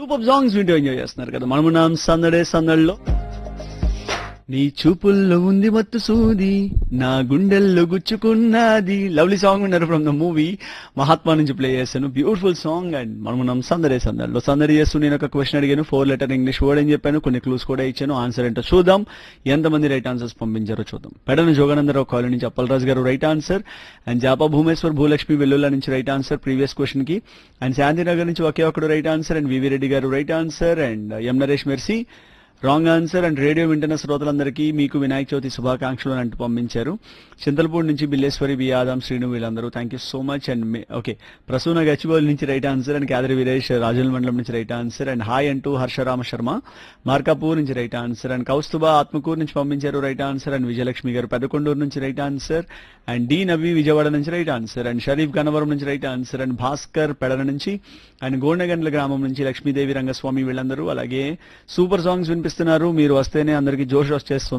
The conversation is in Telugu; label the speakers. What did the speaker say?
Speaker 1: సూపర్ సాంగ్స్ వింటూ ఎంజాయ్ చేస్తున్నారు కదా మనము నాం సందడే సందడిలో నీ చూపుల్లో ఉంది మత్తు సూది నా గుండెల్లో గుచ్చుకున్నది లవ్లీ సాంగ్ విన్నారు ఫ్రమ్ ద మూవీ మహాత్మా నుంచి ప్లే చేశాను బ్యూటిఫుల్ సాంగ్ అండ్ మనం మనం సందడే సందడిలో సందడి చేస్తూ నేను ఒక క్వశ్చన్ అడిగాను ఫోర్ లెటర్ ఇంగ్లీష్ వర్డ్ అని చెప్పాను కొన్ని క్లూస్ కూడా ఇచ్చాను ఆన్సర్ ఏంటో చూద్దాం ఎంతమంది రైట్ ఆన్సర్స్ పంపించారో చూద్దాం పెడన జోగానందరావు కాలనీ నుంచి Appalaraju garu right answer and Japa Bhumeshwar Bhulakshmi Vellulla నుంచి రైట్ ఆన్సర్ ప్రీవియస్ క్వశ్చన్ కి అండ్ శాంతినగర్ నుంచి ఒకే ఒకడు right answer and VV Reddy garu right answer and M Naresh Mercy wrong answer and radio వింటున్న శ్రోతలందరికీ మీకు వినాయక చవితి శుభాకాంక్షలు అని అంటూ పంపించారు చింతలపూడి నుంచి బిల్లేశ్వరి బి ఆదాం శ్రీను వీళ్ళందరూ thank you so much and okay Prasuna Gachibowli నుంచి right answer and Kedari Veeresh Rajula మండలం నుంచి రైట్ ఆన్సర్ అండ్ హాయ్ అంటూ హర్షరామ శర్మ మార్కాపూర్ నుంచి right answer and Kaustubha Atmakur నుంచి పంపించారు రైట్ ఆన్సర్ అండ్ విజయలక్ష్మి గారు పెద్దకొండూరు నుంచి right answer and D Navi Vijayawada నుంచి right answer and Sharif Gannavaram నుంచి right answer and Bhaskar Pedala నుంచి అండ్ గోండగండ్ల గ్రామం నుంచి లక్ష్మీదేవి రంగస్వామి వీళ్ళందరూ అలాగే సూపర్ సాంగ్స్ వినిపిస్తున్నారు మీరు వస్తేనే అందరికి జోష్ వచ్చేస్తుంది